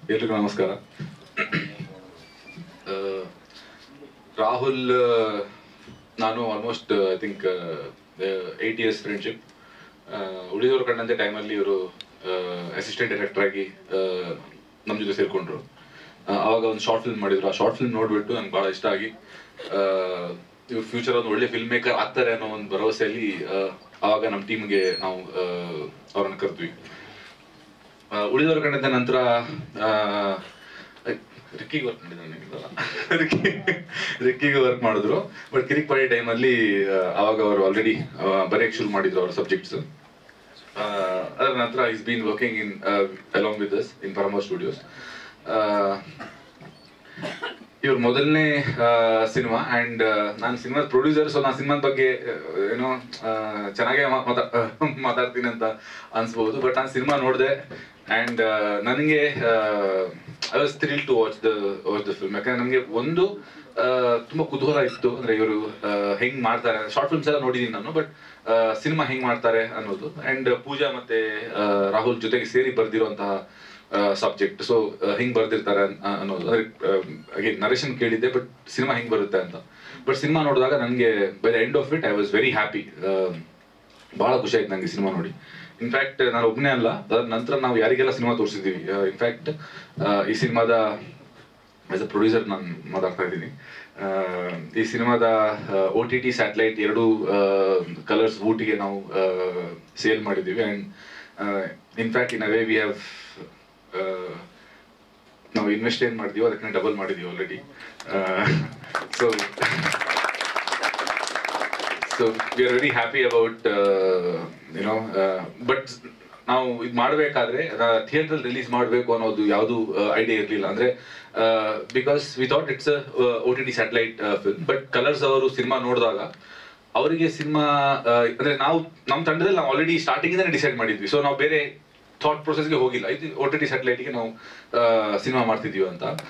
ಎಲ್ರಿಗೂ ನಮಸ್ಕಾರ ಆ, ರಾಹುಲ್ ಆ, ನಾನು almost I think eight years friendship ಉಳಿದವರು ಕಂಡಂತೆ ಟೈಮಲ್ಲಿ ಇವರು ಅಸಿಸ್ಟೆಂಟ್ ಡೈರೆಕ್ಟರ್ ಆಗಿ ನಮ್ಮ ಜೊತೆ ಸೇರಿಕೊಂಡ್ರು ಆವಾಗ ಒಂದು ಶಾರ್ಟ್ ಫಿಲ್ಮ್ ಮಾಡಿದ್ರು ಆ ಶಾರ್ಟ್ ಫಿಲ್ಮ್ ನೋಡ್ಬಿಟ್ಟು ನಂಗೆ ಭಾಳ ಇಷ್ಟ ಆಗಿ ಇವ್ರು ಫ್ಯೂಚರ್ ಒಂದು ಒಳ್ಳೆ ಫಿಲ್ಮ್ ಮೇಕರ್ ಆಗ್ತಾರೆ ಅನ್ನೋ ಒಂದು ಭರವಸೆಯಲ್ಲಿ ಆ, ಆವಾಗ ನಮ್ಮ ಟೀಮ್ಗೆ ನಾವು ಆ, ಅವ್ರನ್ನ ಕರೆದ್ವಿ ಆ, ಉಳಿದವರು ಕಂಡಂತ ನಂತರ ರಿಕ್ಕಿಗೆ ವರ್ಕ್ ಮಾಡಿದ್ರು ರಿಕ್ಕಿ ರಿಕ್ಕಿಗೆ ವರ್ಕ್ ಮಾಡಿದ್ರು ಬಟ್ ಕಿರಿಕ್ ಪಾಡಿ ಟೈಮಲ್ಲಿ ಅವಾಗ ಅವರು ಆಲ್ರೆಡಿ ಬರೆಯಕ್ಕೆ ಶುರು ಮಾಡಿದ್ರು ಅವ್ರ ಸಬ್ಜೆಕ್ಟ್ಸ್ ಅದರ ನಂತರ is been working in along with us in Paramvah studios ಇವ್ರ ಮೊದಲನೇ ಸಿನಿಮಾ ಅಂಡ್ ನಾನು ಸಿನಿಮಾದ ಪ್ರೊಡ್ಯೂಸರ್ ಸೊ ನಾನು ಸಿನಿಮಾದ ಬಗ್ಗೆ ಏನೋ ಚೆನ್ನಾಗೇ ಮಾತಾಡ್ತೀನಿ ಅಂತ ಅನ್ಸ್ಬೋದು ಬಟ್ ನಾನು ಸಿನಿಮಾ ನೋಡಿದೆ ಅಂಡ್ ನನಗೆ I was thrill to watch the watch the film ಯಾಕಂದ್ರೆ ನನಗೆ ಒಂದು ಆ, ತುಂಬಾ ಕುತೂಹಲ ಇತ್ತು ಅಂದ್ರೆ ಇವರು ಹೆಂಗ್ ಮಾಡ್ತಾರೆ ಶಾರ್ಟ್ ಫಿಲ್ಮ್ಸ್ ಎಲ್ಲ ನೋಡಿದೀನಿ ನಾನು ಬಟ್ ಸಿನಿಮಾ ಹೆಂಗ್ ಮಾಡ್ತಾರೆ ಅನ್ನೋದು ಅಂಡ್ ಪೂಜಾ ಮತ್ತೆ ಆ, ರಾಹುಲ್ ಜೊತೆಗೆ ಸೇರಿ ಬರ್ದಿರುವಂತಹ ಸಬ್ಜೆಕ್ಟ್ ಸೊ ಹಿಂಗ್ ಬರ್ದಿರ್ತಾರೆ ಅನ್- ಅನ್ನೋದು ಅಂದ್ರೆ ಅಗೇನ್ ನರೇಶನ್ ಕೇಳಿದ್ದೆ ಬಟ್ ಸಿನಿಮಾ ಹೆಂಗ್ ಬರುತ್ತೆ ಅಂತ ಬಟ್ ಸಿನಿಮಾ ನೋಡಿದಾಗ ನನಗೆ by the end of it I was very happy ಬಹಳ ಖುಷಿ ಆಯ್ತು ನಂಗೆ ಸಿನಿಮಾ ನೋಡಿ ಇನ್ಫ್ಯಾಕ್ಟ್ ನಾನು ಒಬ್ಬನೇ ಅಲ್ಲ ಅದ್ರ ನಂತರ ನಾವು ಯಾರಿಗೆಲ್ಲ ಸಿನಿಮಾ ತೋರಿಸಿದ್ದೀವಿ ಇನ್ಫ್ಯಾಕ್ಟ್ ಈ ಸಿನಿಮಾದ ಆಸ್ ಅ ಪ್ರೊಡ್ಯೂಸರ್ ನಾನು ಮಾತಾಡ್ತಾ ಇದ್ದೀನಿ ಈ ಸಿನಿಮಾದ ಒ ಟಿ ಟಿ ಸ್ಯಾಟಲೈಟ್ ಎರಡು ಕಲರ್ಸ್ ಊಟಿಗೆ ನಾವು ಸೇಲ್ ಮಾಡಿದ್ದೀವಿ and in fact in a way we have ನಾವು ಇನ್ವೆಸ್ಟ್ ಏನು ಮಾಡಿದೀವೋ ಅದಕ್ಕೆ ಡಬಲ್ ಮಾಡಿದೀವಿ already so so we are very happy about you know but ನಾವು ಇದು ಮಾಡಬೇಕಾದ್ರೆ ಥಿಯೇಟರ್ ರಿಲೀಸ್ ಮಾಡಬೇಕು ಅನ್ನೋದು ಯಾವುದು ಐಡಿಯಾ ಇರಲಿಲ್ಲ ಅಂದ್ರೆ because we thought it's O T T satellite film but Colors ಅವರು ಸಿನಿಮಾ ನೋಡಿದಾಗ ಅವರಿಗೆ ಸಿನಿಮಾ ಅಂದ್ರೆ ನಾವು ನಮ್ಮ ತಂಡದಲ್ಲಿ ನಾವು ಆಲ್ರೆಡಿ ಸ್ಟಾರ್ಟಿಂಗ್ ಇಂದಾನೆ ಡಿಸೈಡ್ ಮಾಡಿದ್ವಿ ಸೊ ನಾವು ಬೇರೆ ಥಾಟ್ ಪ್ರೊಸೆಸ್ಗೆ ಹೋಗಿಲ್ಲ ಇದು ಒ ಟಿ ಟಿ ಸ್ಯಾಟಲೈಟ್ಗೆ ನಾವು ಸಿನಿಮಾ ಮಾಡ್ತಿದೀವಿ ಅಂತ